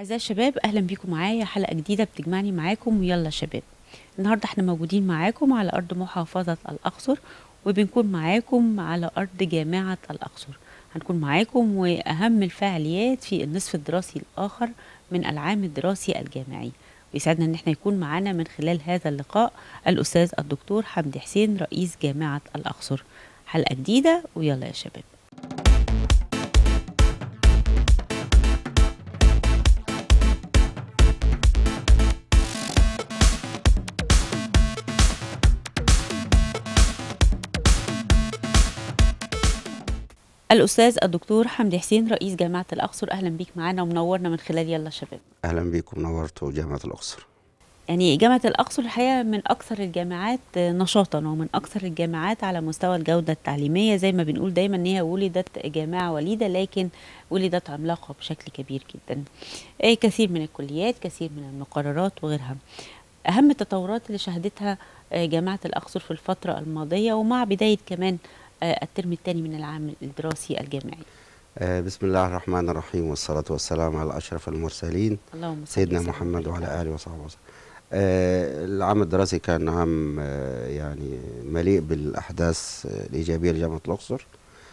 أعزائي الشباب أهلا بيكم معايا حلقة جديدة بتجمعني معاكم ويلا شباب النهاردة احنا موجودين معاكم على أرض محافظة الأقصر وبنكون معاكم على أرض جامعة الأقصر هنكون معاكم وأهم الفعاليات في النصف الدراسي الآخر من العام الدراسي الجامعي ويسعدنا ان احنا يكون معانا من خلال هذا اللقاء الأستاذ الدكتور حمدي حسين رئيس جامعة الأقصر حلقة جديدة ويلا يا شباب الأستاذ الدكتور حمدي حسين رئيس جامعة الأقصر أهلا بيك معانا ومنورنا من خلال يلا شباب اهلا بيكم نورتوا جامعه الاقصر يعني جامعة الأقصر الحقيقة من أكثر الجامعات نشاطا ومن أكثر الجامعات على مستوى الجودة التعليمية زي ما بنقول دايما إن هي ولدت جامعة وليدة لكن ولدت عملاقة بشكل كبير جدا آه، كثير من الكليات كثير من المقررات وغيرها أهم التطورات اللي شهدتها آه، جامعة الأقصر في الفترة الماضية ومع بداية كمان آه، الترم الثاني من العام الدراسي الجامعي آه بسم الله الرحمن الرحيم والصلاه والسلام على اشرف المرسلين اللهم صل سيدنا وسلم محمد وبارك وعلى عليه. اله وصحبه وسلم آه العام الدراسي كان عام آه يعني مليء بالاحداث آه، الايجابيه لجامعه الاقصر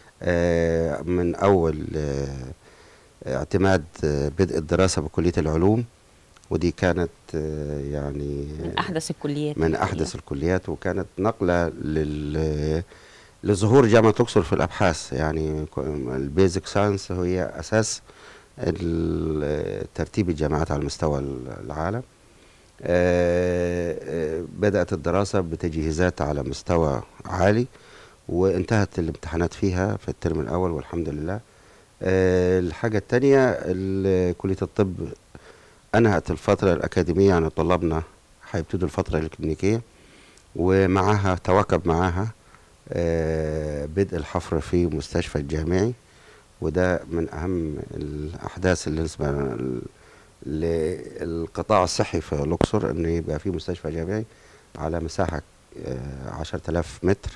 آه من اول آه اعتماد آه بدء الدراسه بكليه العلوم ودي كانت آه يعني من أحدث الكليات من الحقيقة. احدث الكليات وكانت نقله لل لظهور جامعه الاقصر في الابحاث يعني البيزك ساينس هي اساس ال- ترتيب الجامعات على مستوى العالم آه، آه، بدات الدراسه بتجهيزات على مستوى عالي وانتهت الامتحانات فيها في الترم الاول والحمد لله آه، الحاجه الثانيه كليه الطب انهت الفتره الاكاديميه يعني طلابنا هيبتدوا الفتره الكلينيكيه ومعاها تواكب معاها آه، بدء الحفر في مستشفى الجامعي وده من اهم الاحداث اللي بالنسبه لل- للقطاع الصحي في الاقصر ان يبقى في مستشفى جامعي على مساحه آه، 10000 متر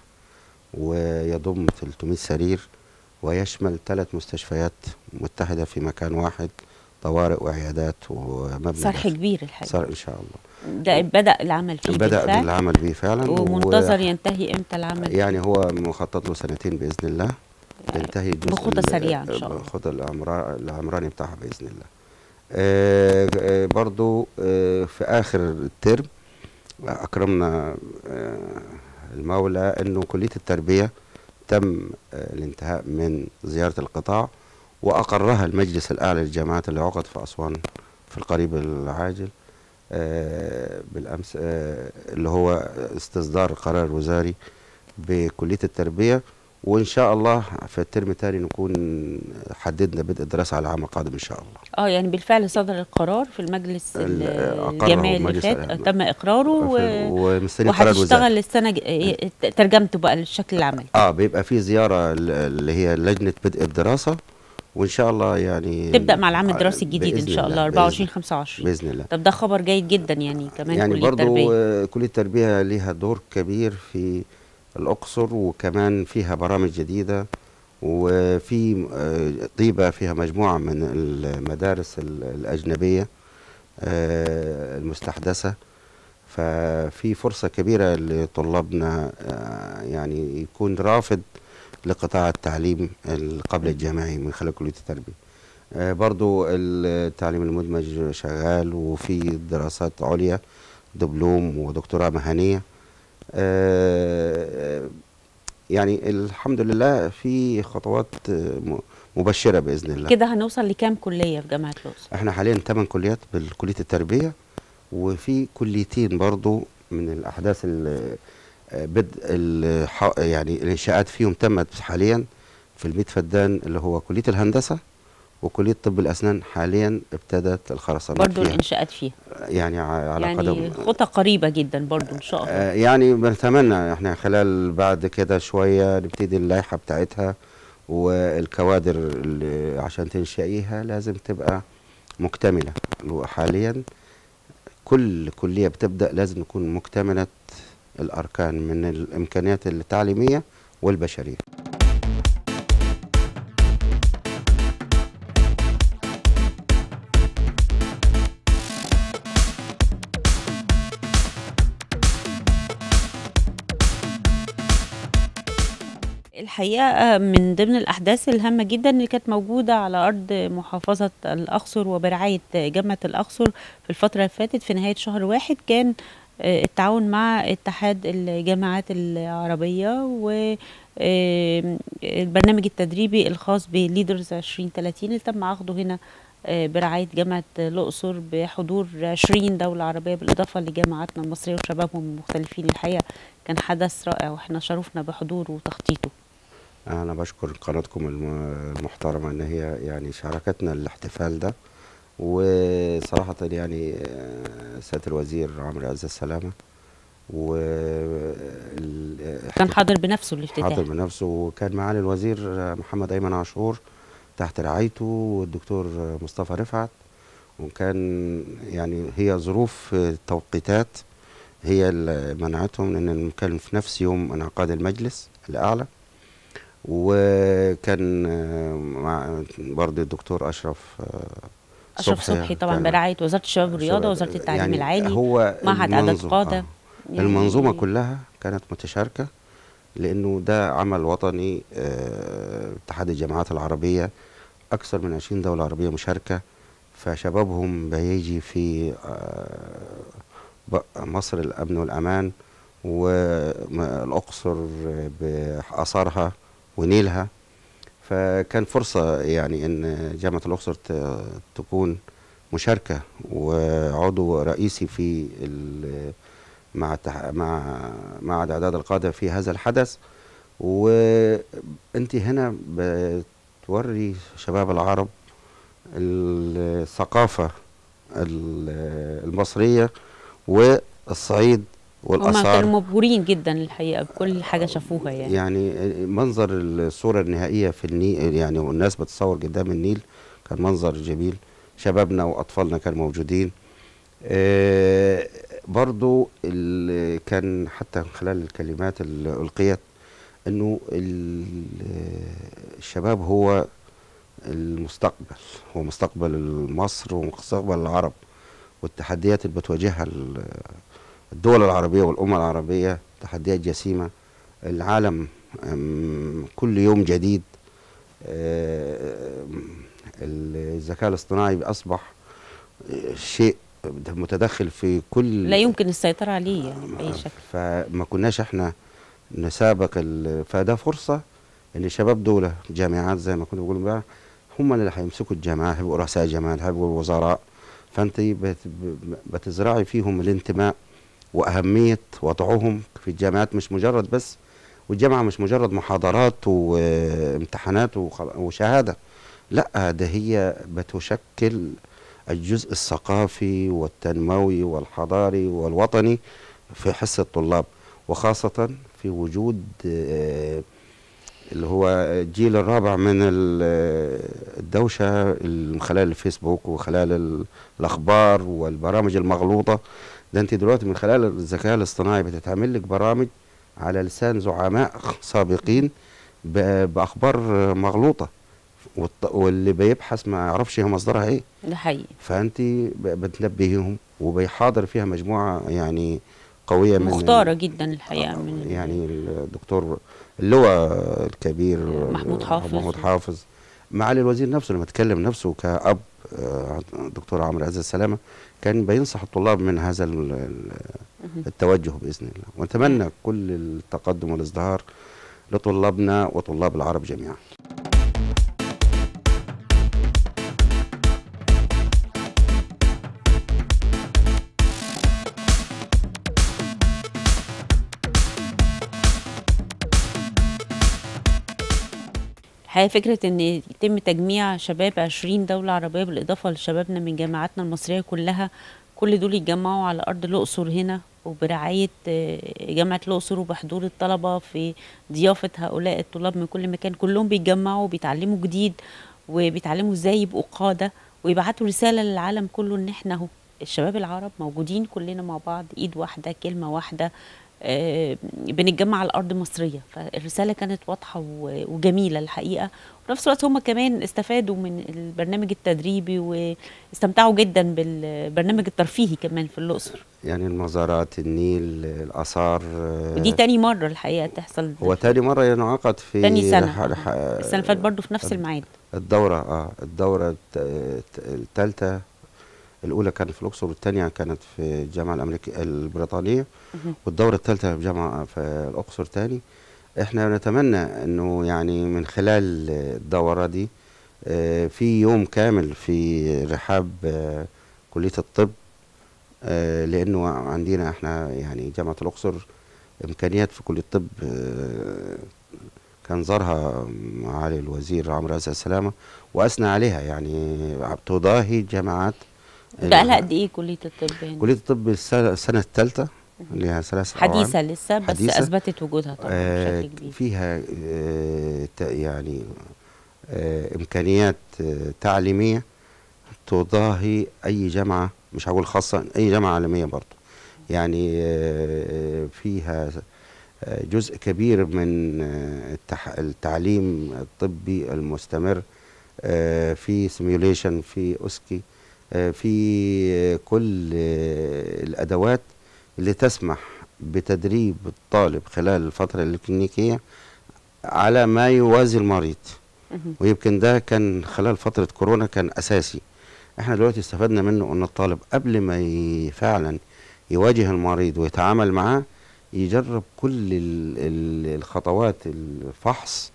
ويضم 300 سرير ويشمل ثلاث مستشفيات متحده في مكان واحد طوارئ وعيادات ومبنى صرح داخلي. كبير الحقيقة صار ان شاء الله ده بدأ العمل فيه بدا بالفعل بالعمل به فعلا ومنتظر ينتهي امتى العمل يعني هو مخطط له سنتين باذن الله ينتهي الجزء بخطى ال- سريعة إن شاء الله. بخطى العمرا- العمراني بتاعها باذن الله آه، آه، برضو آه، في اخر الترم اكرمنا آه، المولى انه كليه التربيه تم آه، الانتهاء من زياره القطاع واقرها المجلس الاعلى للجامعات اللي عقد في اسوان في القريب العاجل آه، بالامس آه، اللي هو استصدار قرار وزاري بكليه التربيه وان شاء الله في الترم الثاني نكون حددنا بدء الدراسه على العام القادم ان شاء الله اه يعني بالفعل صدر القرار في المجلس ال- ال- أقره الجامعي اللي مجلس فات ال- تم اقراره و... ومستني قرار وزاري وهتشتغل السنه ج... إيه، ترجمته بقى للشكل العملي اه بيبقى في زياره ل- اللي هي لجنه بدء الدراسه وان شاء الله يعني تبدا مع العام الدراسي آه، الجديد ان بإذن شاء الله بإذن- 24 25 باذن الله طب ده خبر جيد جدا يعني كمان يعني كليه برضو التربيه آه، كلية التربية ليها دور كبير في الأقصر وكمان فيها برامج جديدة وفي آه، طيبة فيها مجموعة من المدارس ال- الأجنبية آه، المستحدثة ففي فرصة كبيرة لطلابنا آه، يعني يكون رافد لقطاع التعليم ال- قبل الجامعي من خلال كلية التربية آه، برضو التعليم المدمج شغال وفي دراسات عليا دبلوم ودكتوراه مهنية آه، يعني الحمد لله في خطوات آه، م- مبشرة بإذن الله كده هنوصل لكام كليه في جامعه الاقصر احنا حاليا 8 كليات بالكلية التربية وفي كليتين برضو من الأحداث ال- آه، بدء الح- يعني الإنشاءات فيهم تمت حاليا في الميت فدان اللي هو كلية الهندسة وكلية طب الأسنان حاليا ابتدت الخرسانات برضو فيها الانشاءات فيها يعني ع- على يعني قدم خطى قريبه جدا برضو ان شاء الله آه، يعني بنتمنى احنا خلال بعد كده شوية نبتدي اللائحة بتاعتها والكوادر اللي عشان تنشئيها لازم تبقى مكتملة وحاليا كل كلية بتبدأ لازم تكون مكتملة الأركان من الإمكانيات التعليمية والبشرية الحقيقة من ضمن الأحداث الهامة جدا اللي كانت موجودة على أرض محافظة الأقصر وبرعاية جامعة الأقصر في الفترة اللي فاتت في نهاية شهر واحد كان آه، التعاون مع اتحاد الجامعات العربية والبرنامج التدريبي الخاص بليدرز 2030 اللي تم عقده هنا آه، برعاية جامعة الأقصر بحضور 20 دولة عربية بالإضافة لجامعاتنا المصرية وشبابهم المختلفين الحقيقة كان حدث رائع واحنا شرفنا بحضوره وتخطيطه انا بشكر قناتكم الم- المحترمه ان هي يعني شاركتنا الاحتفال ده وصراحه يعني آه، سياده الوزير عمرو عز السلامه و ال- كان حاضر بنفسه الافتتاح حاضر بنفسه وكان معالي الوزير محمد ايمن عاشور تحت رعايته والدكتور مصطفى رفعت وكان يعني هي ظروف التوقيتات هي اللي منعتهم ان كان في نفس يوم انعقاد المجلس الاعلى وكان آه، مع برضه الدكتور اشرف آه، أشرف صبحي طبعا كان- برعاية وزارة الشباب والرياضة شباب- وزارة التعليم يعني العالي هو معهد إعداد المنظو- قادة آه. يعني المنظومة كلها كانت متشاركة لأنه ده عمل وطني آه، اتحاد الجامعات العربية أكثر من 20 دولة عربية مشاركة فشبابهم بيجي في آه، ب- مصر الأمن والأمان والأقصر بآثارها ونيلها فكان فرصة يعني إن جامعة الأقصر ت- تكون مشاركة وعضو رئيسي في ال- مع التح- مع معهد اعداد القاده في هذا الحدث وانت هنا بتوري شباب العرب الثقافه ال- المصريه والصعيد هم كانوا والاثار مبهورين جدا الحقيقة بكل حاجة شافوها يعني يعني منظر الصوره النهائيه في النيل يعني والناس بتصور قدام النيل كان منظر جميل شبابنا واطفالنا كانوا موجودين آه، برضو ال- كان حتى من خلال الكلمات اللي ألقيت أنه ال- الشباب هو المستقبل هو مستقبل مصر ومستقبل العرب والتحديات اللي بتواجهها ال- الدول العربية والأمة العربية تحديات جسيمة العالم أم، كل يوم جديد آه، الذكاء الاصطناعي أصبح آه، شيء متدخل في كل لا يمكن السيطرة عليه يعني بأي شكل فما كناش احنا نسابق ال... فده فرصه ان الشباب دول جامعات زي ما كنا بنقول امبارح هم اللي هيمسكوا الجامعات هيبقوا رؤساء جامعات هيبقوا الوزراء فانت بت... بتزرعي فيهم الانتماء واهميه وضعهم في الجامعات مش مجرد بس والجامعه مش مجرد محاضرات وامتحانات وخل- وشهاده لا ده هي بتشكل الجزء الثقافي والتنموي والحضاري والوطني في حس الطلاب وخاصة في وجود آه، اللي هو الجيل الرابع من ال- الدوشة من خلال الفيسبوك وخلال ال- الأخبار والبرامج المغلوطة ده أنت دلوقتي من خلال الذكاء الاصطناعي بتتعمل لك برامج على لسان زعماء سابقين ب- بأخبار مغلوطة والط- واللي بيبحث ما يعرفش هي مصدرها ايه ده حقيقي فانت ب- بتنبهيهم وبيحاضر فيها مجموعه يعني قويه من مختارة جدا الحقيقة من يعني الدكتور اللواء الكبير محمود حافظ. محمود حافظ معالي الوزير نفسه لما اتكلم نفسه كأب آه، دكتور عمرو عز السلامة كان بينصح الطلاب من هذا ال- ال- مهم. التوجه بإذن الله ونتمنى كل التقدم والازدهار لطلابنا وطلاب العرب جميعا الحقيقة فكرة ان يتم تجميع شباب 20 دولة عربية بالإضافة لشبابنا من جامعاتنا المصرية كلها كل دول يتجمعوا على أرض الأقصر هنا وبرعاية آه، جامعة الأقصر وبحضور الطلبة في ضيافة هؤلاء الطلاب من كل مكان كلهم بيتجمعوا بيتعلموا جديد وبيتعلموا ازاي يبقوا قادة ويبعتوا رسالة للعالم كله ان احنا اهو الشباب العرب موجودين كلنا مع بعض ايد واحدة كلمة واحدة آه، بنتجمع على الارض المصريه فالرساله كانت واضحه و- وجميله الحقيقه وفي نفس الوقت هم كمان استفادوا من البرنامج التدريبي واستمتعوا جدا بالبرنامج الترفيهي كمان في الاقصر يعني المزارات النيل الآثار آه، ودي تاني مره الحقيقه تحصل هو تاني مرة ينعقد في تاني سنه رح- رح- السنه اللي فاتت برضه في نفس الميعاد الدورة اه الدورة الثالثة الأولى كانت في الأقصر والثانية كانت في الجامعة الأمريكية البريطانية مهم. والدورة الثالثة في جامعة في الأقصر تاني احنا نتمنى انه يعني من خلال الدورة دي آه، في يوم كامل في رحاب آه، كلية الطب آه، لانه عندنا احنا يعني جامعة الأقصر امكانيات في كلية الطب آه، كان زارها معالي الوزير عمرو عزة السلامة واثنى عليها يعني تضاهي جامعات بقى قد ايه كليه الطب هنا كلية الطب السنة السنة الثالثة ليها ثلاث أعوام. حديثه لسه بس حديثة. اثبتت وجودها طبعا آه، بشكل كبير فيها آه، ت- يعني آه، إمكانيات آه، تعليمية تضاهي أي جامعة مش هقول خاصة أي جامعة عالمية برضو يعني آه، فيها آه، جزء كبير من آه، التح- التعليم الطبي المستمر آه، في سيميوليشن في أوسكي آه، في آه، كل آه، الأدوات اللي تسمح بتدريب الطالب خلال الفترة الكلينيكية على ما يوازي المريض مهم. ويمكن ده كان خلال فترة كورونا كان أساسي احنا دلوقتي استفدنا منه ان الطالب قبل ما ي- فعلا يواجه المريض ويتعامل معاه يجرب كل ال- ال- الخطوات الفحص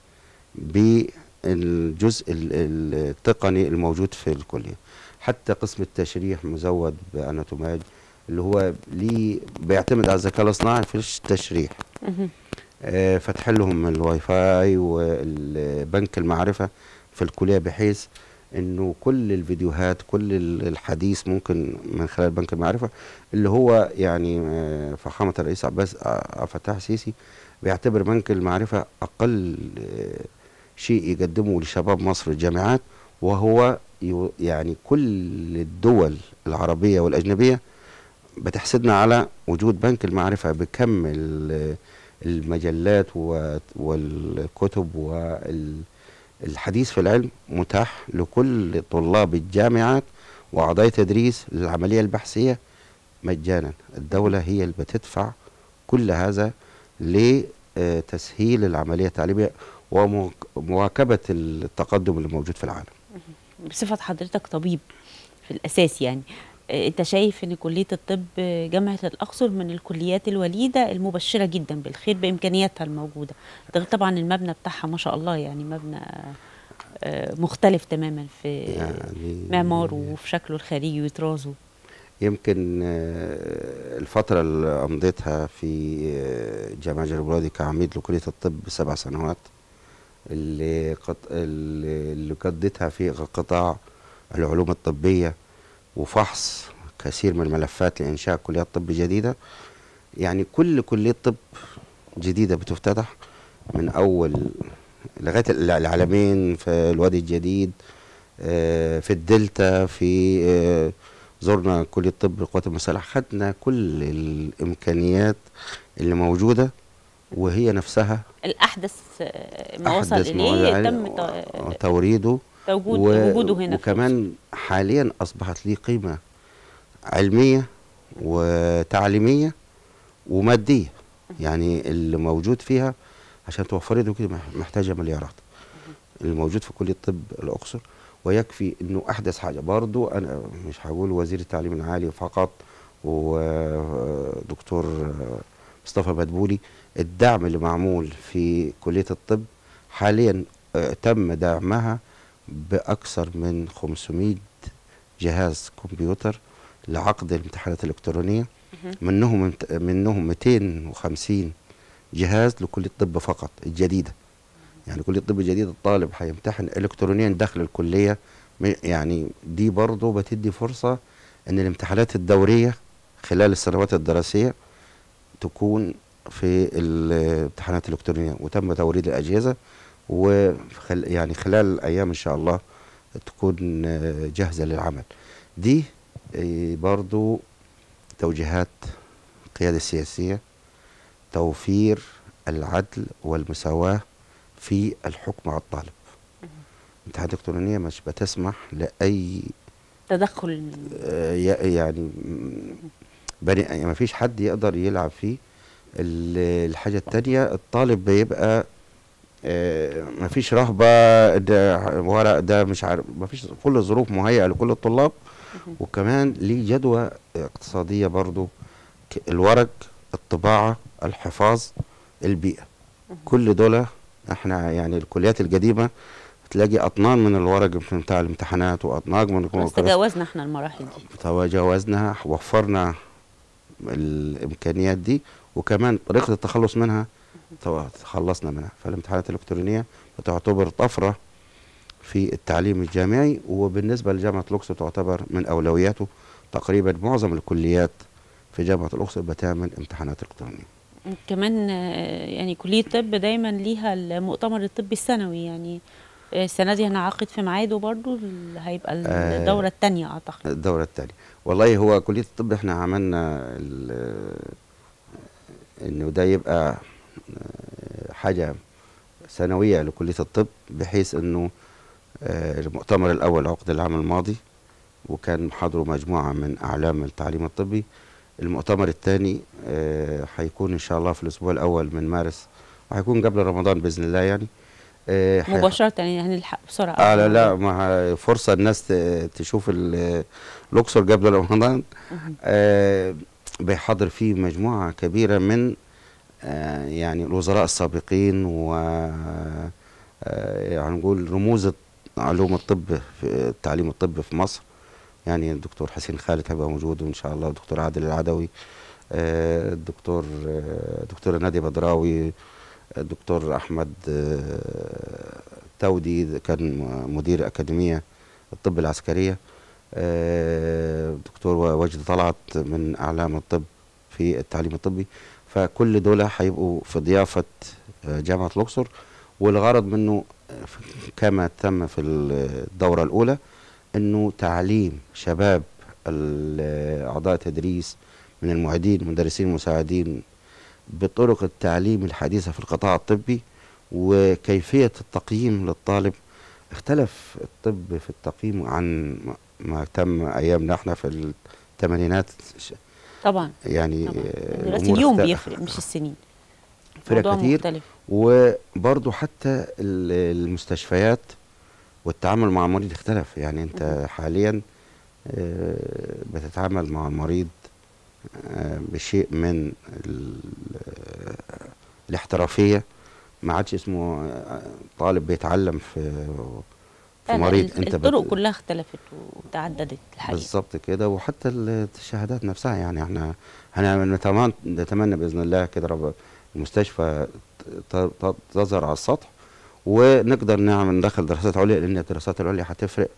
بالجزء ال- ال- التقني الموجود في الكلية حتى قسم التشريح مزود بأناتوماج اللي هو ليه بيعتمد على الذكاء الاصطناعي في التشريح مهم. آه، فتح لهم الواي فاي والبنك المعرفة في الكلية بحيث انه كل الفيديوهات كل ال- الحديث ممكن من خلال بنك المعرفة اللي هو يعني آه، فخامة الرئيس عباس ع- عبد الفتاح السيسي بيعتبر بنك المعرفة اقل آه، شيء يقدمه لشباب مصر الجامعات وهو يو- يعني كل الدول العربية والأجنبية بتحسدنا على وجود بنك المعرفة بكم ال- المجلات و- والكتب والحديث في العلم متاح لكل طلاب الجامعات وأعضاء تدريس للعملية البحثية مجانا الدولة هي اللي بتدفع كل هذا لتسهيل العملية التعليمية ومواكبة التقدم اللي موجود في العالم بصفة حضرتك طبيب في الأساس يعني آه، أنت شايف إن كلية الطب آه، جامعة الأقصر من الكليات الوليدة المبشرة جدا بالخير بإمكانياتها الموجودة ده غير طبعا المبنى بتاعها ما شاء الله يعني مبنى آه، مختلف تماما في يعني معماره وفي شكله الخارجي وطرازه يمكن آه، الفترة اللي أمضيتها في آه، جامعة جربلادي كعميد لكلية الطب سبع سنوات اللي قط... اللي اللي قضيتها في قطاع العلوم الطبية وفحص كثير من الملفات لإنشاء كليات طب جديدة يعني كل كلية طب جديدة بتفتتح من أول لغاية الع- العالمين في الوادي الجديد آه، في الدلتا في آه، زرنا كلية طب القوات المسلحة خدنا كل الإمكانيات اللي موجودة وهي نفسها الأحدث آه، ما وصل أحدث ما إليه وجد- تم ت- توريده توجود و- وجوده هنا في وكمان حاليا أصبحت ليه قيمة علمية وتعليمية ومادية يعني اللي موجود فيها عشان توفري له كده مح- محتاجة مليارات اللي موجود في كلية طب الأقصر ويكفي انه احدث حاجه برضو انا مش هقول وزير التعليم العالي فقط ودكتور مصطفى مدبولي الدعم اللي معمول في كليه الطب حاليا آه، تم دعمها باكثر من 500 جهاز كمبيوتر لعقد الامتحانات الالكترونيه مهم. منهم امت- منهم 250 جهاز لكليه الطب فقط الجديده يعني كليه الطب الجديده الطالب هيمتحن الكترونيا داخل الكليه م- يعني دي برضه بتدي فرصه ان الامتحانات الدوريه خلال السنوات الدراسيه تكون في الامتحانات الالكترونيه وتم توريد الاجهزه وخل يعني خلال الايام ان شاء الله تكون آه، جاهزه للعمل دي آه، برضو توجيهات القياده السياسيه توفير العدل والمساواة في الحكم على الطالب الامتحانات الإلكترونية مش بتسمح لأي تدخل من آه، ي- يعني م- بني يعني ما فيش حد يقدر يلعب فيه ال- الحاجة التانية الطالب بيبقى ما فيش رهبة ده ورق ده مش عارف ما فيش كل الظروف مهيئة لكل الطلاب وكمان ليه جدوى اقتصادية برضو ك- الورق الطباعة الحفاظ البيئة كل دول احنا يعني الكليات القديمة تلاقي أطنان من الورق في بتاع الامتحانات وأطنان من بس تجاوزنا احنا المراحل دي تجاوزناها وفرنا الامكانيات دي وكمان طريقه التخلص منها تو- تخلصنا منها فالامتحانات الالكترونيه بتعتبر طفره في التعليم الجامعي وبالنسبه لجامعه الاقصر تعتبر من اولوياته تقريبا معظم الكليات في جامعه الاقصر بتعمل امتحانات الكترونيه كمان آه، يعني كلية الطب دايما ليها المؤتمر الطبي السنوي يعني آه، السنة دي هنعقد في ميعاده برضو ال- هيبقى آه، الدورة الثانية أعتقد الدورة الثانية والله هو كلية الطب احنا عملنا ال- انه ده يبقى آه، حاجة سنوية لكلية الطب بحيث انه آه، المؤتمر الاول عقد العام الماضي وكان حضره مجموعة من اعلام التعليم الطبي المؤتمر الثاني آه، هيكون ان شاء الله في الاسبوع الاول من مارس وهيكون قبل رمضان باذن الله يعني آه، هي- مباشرة يعني هنلحق بسرعة اه لا لا ما فرصه الناس ت- تشوف ال- الاقصر قبل رمضان مهم. آه بيحضر فيه مجموعه كبيره من آه يعني الوزراء السابقين و آه يعني نقول رموز علوم الطب في التعليم الطبي في مصر يعني الدكتور حسين خالد هيبقى موجود وان شاء الله الدكتور عادل العدوي آه الدكتور آه دكتورة نادية بدراوي الدكتور احمد آه، تودي ده كان مدير اكاديميه الطب العسكريه آه، دكتور وجد طلعت من اعلام الطب في التعليم الطبي فكل دول هيبقوا في ضيافه آه، جامعه الاقصر والغرض منه آه، ف- كما تم في الدوره الاولى انه تعليم شباب ال- اعضاء التدريس من المعيدين المدرسين المساعدين بطرق التعليم الحديثة في القطاع الطبي وكيفية التقييم للطالب اختلف الطب في التقييم عن ما- ما تم أيامنا احنا في الثمانينات ش- طبعا يعني طبعا آه، دلوقتي الأمور اليوم اخت- بيفرق مش السنين فرق موضوع كتير مختلف وبرضو حتى ال- المستشفيات والتعامل مع المريض اختلف يعني انت مهم. حاليا آه، بتتعامل مع المريض آه، بشيء من ال- آه، الاحترافية ما عادش اسمه آه، طالب بيتعلم في في لا، لا، مريض ال- انت الطرق بت- كلها اختلفت وتعددت الحقيقة بالظبط كده وحتى ال- الشهادات نفسها يعني احنا هنعمل نتمنى نتمنى باذن الله كده رب المستشفى ت- ت- تظهر على السطح ونقدر نعمل ندخل دراسات عليا لان الدراسات العليا هتفرق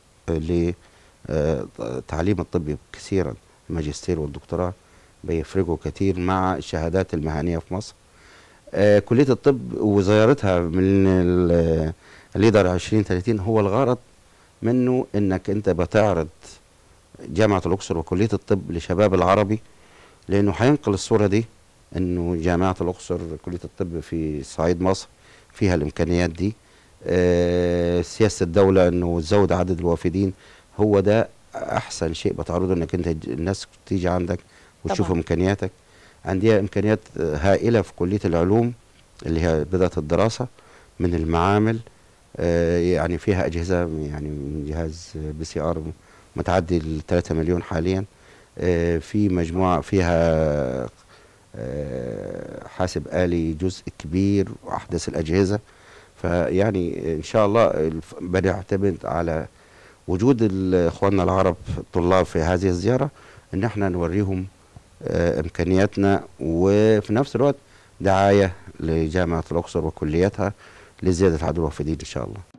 للتعليم الطبي كثيرا الماجستير والدكتوراه بيفرقوا كتير مع الشهادات المهنيه في مصر آه، كليه الطب وزيارتها من ال- الليدر 2030 هو الغرض منه انك انت بتعرض جامعه الاقصر وكليه الطب لشباب العربي لانه هينقل الصوره دي انه جامعه الاقصر كليه الطب في صعيد مصر فيها الامكانيات دي آه، سياسه الدوله انه تزود عدد الوافدين هو ده احسن شيء بتعرضه انك انت ج- الناس تيجي عندك وتشوف طبعاً. امكانياتك عندها امكانيات آه، هائله في كليه العلوم اللي هي بدايه الدراسه من المعامل آه، يعني فيها اجهزه يعني من جهاز بي سي ار متعدي ال 3 مليون حاليا آه، في مجموعه فيها آه، حاسب آلي جزء كبير وأحدث الأجهزة فيعني إن شاء الله الف- بنعتمد على وجود ال- إخواننا العرب الطلاب في هذه الزيارة إن احنا نوريهم آه، إمكانياتنا وفي نفس الوقت دعاية لجامعة الأقصر وكلياتها لزيادة عدد الوافدين إن شاء الله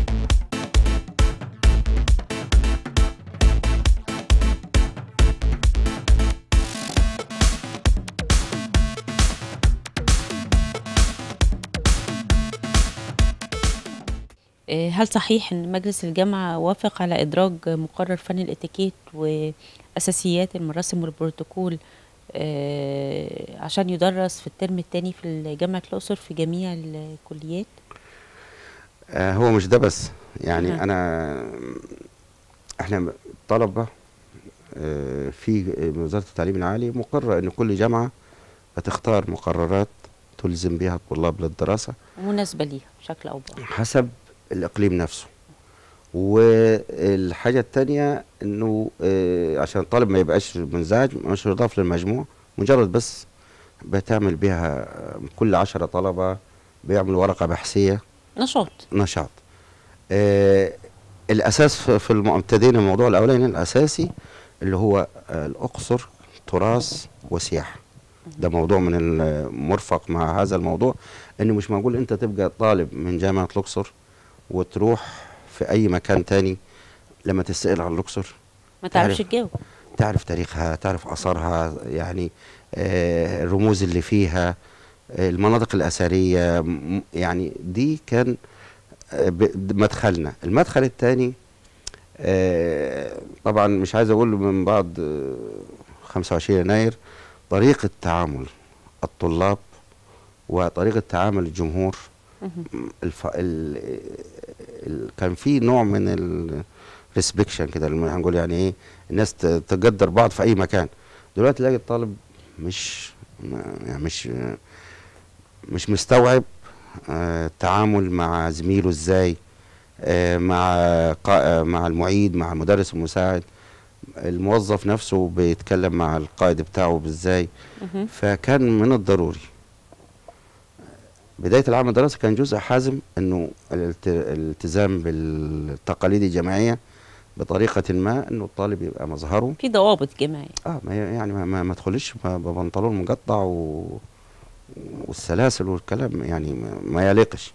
آه، هل صحيح ان مجلس الجامعة وافق على ادراج مقرر فن الاتيكيت واساسيات المراسم والبروتوكول آه، عشان يدرس في الترم الثاني في جامعة الأقصر في جميع الكليات آه هو مش ده بس يعني أها. انا احنا طلبه آه في وزاره التعليم العالي مقرر ان كل جامعه هتختار مقررات تلزم بها الطلاب للدراسه مناسبة ليها بشكل أو بآخر حسب الاقليم نفسه والحاجه الثانيه انه آه عشان الطالب ما يبقاش منزعج مش يضاف للمجموع مجرد بس بتعمل بها آه، كل عشرة طلبه بيعملوا ورقه بحثيه نشاط نشاط آه الاساس في في الم- ابتدينا الموضوع الاولاني الاساسي اللي هو آه الاقصر تراث وسياحه ده موضوع من المرفق مع هذا الموضوع انه مش معقول انت تبقى طالب من جامعه الاقصر وتروح في اي مكان تاني لما تسال عن الاقصر ما تعرفش تعرف. تجاوب تعرف تاريخها تعرف اثارها يعني آه، الرموز اللي فيها آه، المناطق الاثريه م- يعني دي كان آه، ب- مدخلنا المدخل الثاني طبعا مش عايز اقول من بعد آه، 25 يناير طريقه تعامل الطلاب وطريقه تعامل الجمهور مهم. الف... ال... ال... كان في نوع من الريسبكشن كده اللي هنقول يعني ايه الناس ت- تقدر بعض في اي مكان دلوقتي تلاقي الطالب مش ما- يعني مش مش مستوعب آه، التعامل مع زميله ازاي آه، مع قا- آه، مع المعيد مع المدرس المساعد الموظف نفسه بيتكلم مع القائد بتاعه ازاي مهم. فكان من الضروري بداية العام الدراسي كان جزء حازم انه الالت- الالتزام بالتقاليد الجامعية بطريقة ما انه الطالب يبقى مظهره في ضوابط جماعية اه ما هي- يعني ما, ما, ما تدخلش ب- ببنطلون مقطع و والسلاسل والكلام يعني ما, ما يليقش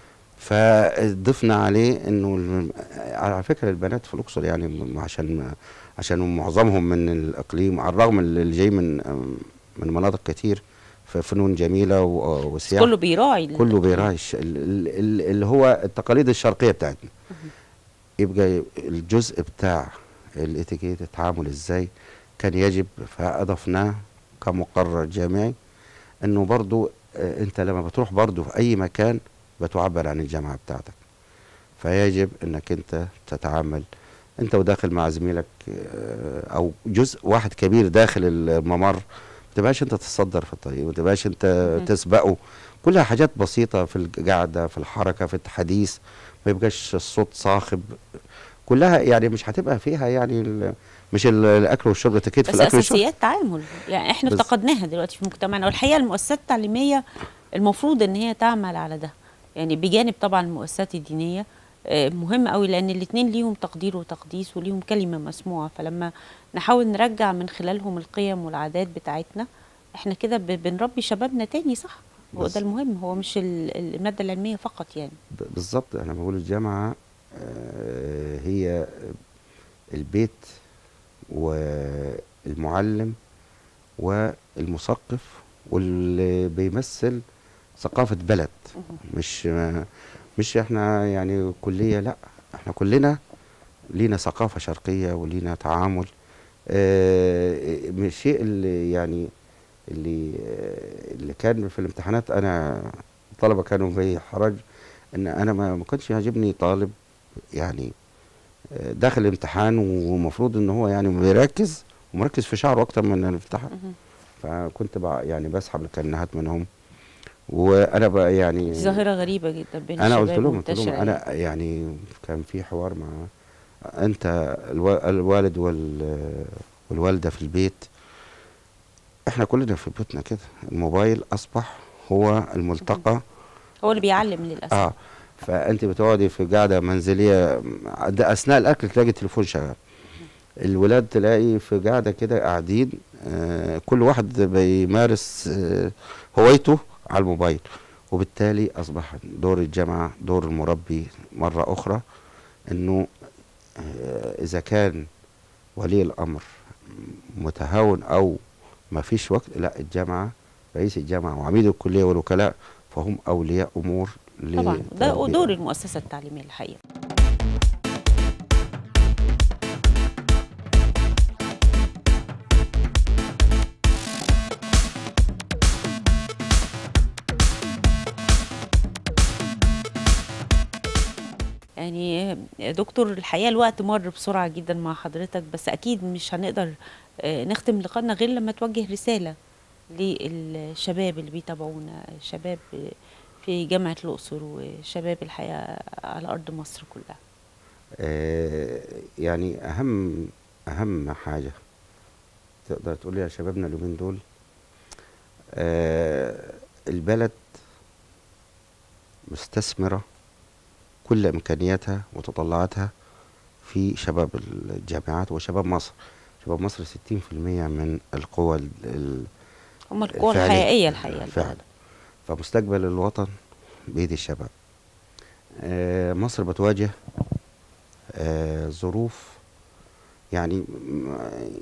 فضفنا عليه انه الم- على فكره البنات في الاقصر يعني م- عشان عشان معظمهم من الاقليم على الرغم اللي جاي من من مناطق كتير في فنون جميله و- وسياحه كله بيراعي ال- كله بيراعي الش- ال- ال- ال- اللي هو التقاليد الشرقيه بتاعتنا يبقى الجزء بتاع الاتيكيت التعامل ازاي كان يجب فاضفناه كمقرر جامعي انه برضو آه، انت لما بتروح برضو في اي مكان بتعبر عن الجامعه بتاعتك فيجب انك انت تتعامل انت وداخل مع زميلك آه، او جزء واحد كبير داخل الممر ما تبقاش انت تتصدر في الطريق ما تبقاش انت مهم. تسبقه كلها حاجات بسيطه في القعده في الحركه في الحديث ما يبقاش الصوت صاخب كلها يعني مش هتبقى فيها يعني ال- مش ال- الاكل والشرب تكيد في بس الاكل والشرب اساسيات تعامل يعني احنا بس- افتقدناها دلوقتي في مجتمعنا والحقيقه المؤسسات التعليميه المفروض ان هي تعمل على ده يعني بجانب طبعا المؤسسات الدينيه آه، مهم قوي لان الاثنين ليهم تقدير وتقديس وليهم كلمه مسموعه فلما نحاول نرجع من خلالهم القيم والعادات بتاعتنا احنا كده ب- بنربي شبابنا تاني صح هو بس- ده المهم هو مش ال- الماده العلميه فقط يعني ب- بالظبط انا بقول الجامعه آه، هي البيت والمعلم والمثقف واللي بيمثل ثقافه بلد مش مش احنا يعني كليه لا احنا كلنا لينا ثقافه شرقيه ولينا تعامل آه، من الشيء اللي يعني اللي آه، اللي كان في الامتحانات انا الطلبه كانوا في حرج ان انا ما ما كانش يعجبني طالب يعني آه، داخل الامتحان ومفروض ان هو يعني بيركز ومركز في شعره اكتر من الامتحان مهم. فكنت بقى يعني بسحب الكنهات منهم وانا بقى يعني دي ظاهره غريبه جدا بين انا الشباب قلت لهم قلت لهم منتشرة انا يعني كان في حوار مع انت الوا- الوالد وال والوالده في البيت احنا كلنا في بيوتنا كده الموبايل اصبح هو الملتقى هو اللي بيعلم للاسف اه فانت بتقعدي في قاعده منزليه ده اثناء الاكل تلاقي التليفون شغال الولاد تلاقي في قاعده كده قاعدين آه كل واحد بيمارس آه هوايته على الموبايل وبالتالي اصبح دور الجامعه دور المربي مره اخرى انه آه اذا كان ولي الامر متهاون او ما فيش وقت لا الجامعه رئيس الجامعه وعميد الكليه والوكلاء فهم اولياء امور طبعا ده لتربية- دور المؤسسه التعليميه الحقيقه يعني دكتور الحقيقة الوقت مر بسرعة جدا مع حضرتك بس أكيد مش هنقدر آه، نختم لقائنا غير لما توجه رسالة للشباب اللي بيتابعونا شباب في جامعة الأقصر وشباب الحقيقة على أرض مصر كلها آه، يعني اهم اهم حاجه تقدر تقول يا شبابنا اليومين دول آه، البلد مستثمره كل امكانياتها وتطلعاتها في شباب الجامعات وشباب مصر شباب مصر 60% من القوى ال- ال- هم القوى فعلا- الحقيقية الحقيقة فعلا البلد. فمستقبل الوطن بيد الشباب آه، مصر بتواجه آه، ظروف يعني م-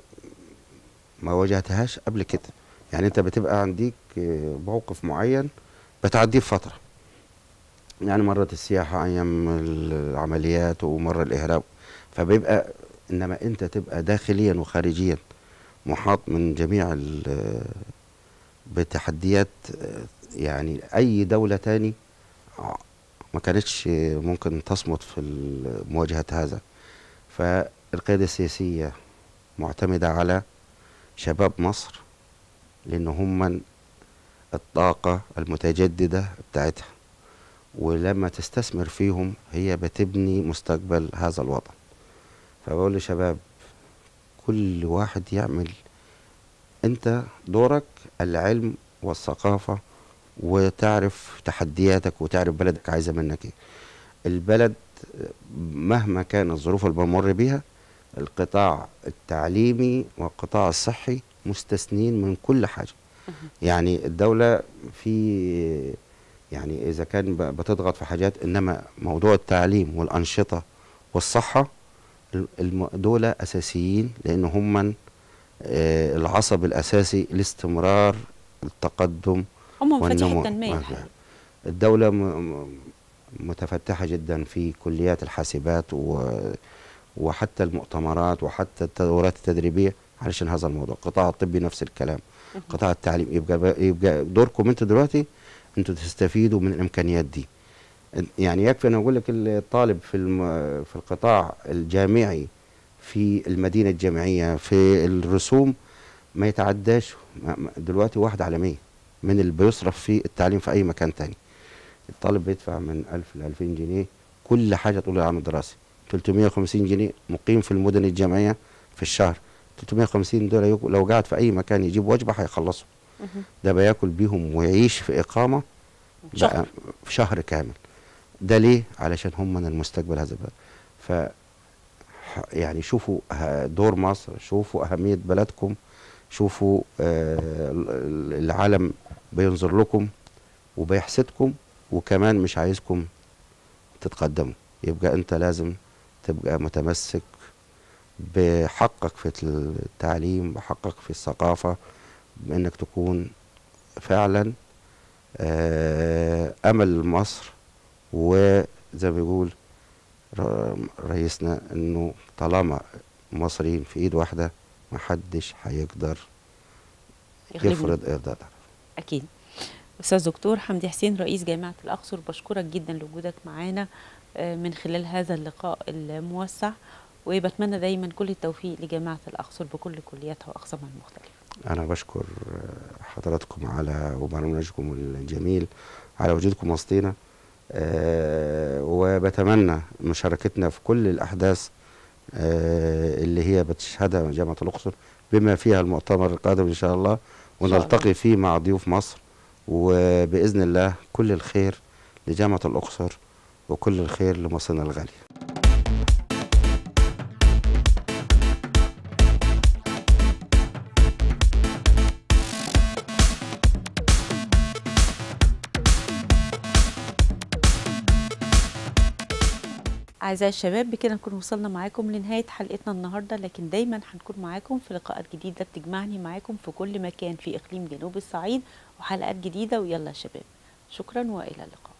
ما واجهتهاش قبل كده يعني انت بتبقى عندك آه، موقف معين بتعديه في فتره يعني مرت السياحه ايام العمليات ومره الارهاب فبيبقى انما انت تبقى داخليا وخارجيا محاط من جميع ال- بتحديات آه، يعني اي دوله تاني ع- ما كانتش ممكن تصمد في ال- مواجهه هذا فالقياده السياسيه معتمده على شباب مصر لان هم من الطاقه المتجدده بتاعتها ولما تستثمر فيهم هي بتبني مستقبل هذا الوطن فبقول للشباب كل واحد يعمل انت دورك العلم والثقافة وتعرف تحدياتك وتعرف بلدك عايزة منك ايه البلد مهما كان الظروف اللي بنمر بيها القطاع التعليمي والقطاع الصحي مستثنين من كل حاجة يعني الدولة في يعني إذا كان ب- بتضغط في حاجات إنما موضوع التعليم والأنشطة والصحة ال- الم- دول أساسيين لأن هم من آه، العصب الأساسي لاستمرار التقدم هم مفاتيح والنمو. التنمية ما- الحقيقة. الدولة م- م- متفتحة جدا في كليات الحاسبات و وحتى المؤتمرات وحتى الدورات التدريبية علشان هذا الموضوع القطاع الطبي نفس الكلام قطاع التعليم يبقى ب- يبقى دوركم انتوا دلوقتي انتوا تستفيدوا من الامكانيات دي يعني يكفي انا اقول لك الطالب في الم... في القطاع الجامعي في المدينه الجامعيه في الرسوم ما يتعداش ما- ما- دلوقتي واحد على 100 من اللي بيصرف في التعليم في اي مكان تاني الطالب بيدفع من 1000 ل 2000 جنيه كل حاجه طول العام الدراسي 350 جنيه مقيم في المدن الجامعيه في الشهر 350 دول يق- لو قعد في اي مكان يجيب وجبه هيخلصه مهم. ده بياكل بيهم ويعيش في اقامه بقى شهر. في شهر كامل ده ليه علشان هم من المستقبل هذا البلد ف ح- يعني شوفوا ه- دور مصر شوفوا اهميه بلدكم شوفوا آه، ال- ال- العالم بينظر لكم وبيحسدكم وكمان مش عايزكم تتقدموا يبقى انت لازم تبقى متمسك بحقك في التعليم بحقك في الثقافة بانك تكون فعلا آه، امل مصر وزي ما بيقول ر- رئيسنا انه طالما المصريين في ايد واحده محدش هيقدر يغلبنا. يفرض ارضاء أكيد أستاذ دكتور حمدي حسين رئيس جامعة الأقصر بشكرك جدا لوجودك معانا آه، من خلال هذا اللقاء الموسع وبتمنى دايما كل التوفيق لجامعة الأقصر بكل كلياتها وأقسامها المختلفة انا بشكر آه، حضراتكم على وبرنامجكم الجميل على وجودكم وسطينا آه، وبتمنى مشاركتنا في كل الاحداث آه، اللي هي بتشهدها جامعه الاقصر بما فيها المؤتمر القادم ان شاء الله شاء الله. ونلتقي فيه مع ضيوف مصر وباذن الله كل الخير لجامعه الاقصر وكل الخير لمصرنا الغالي أعزائي الشباب بكده نكون وصلنا معاكم لنهاية حلقتنا النهاردة لكن دايما هنكون معاكم في لقاءات جديدة بتجمعني معاكم في كل مكان في إقليم جنوب الصعيد وحلقات جديدة ويلا يا شباب شكرا وإلى اللقاء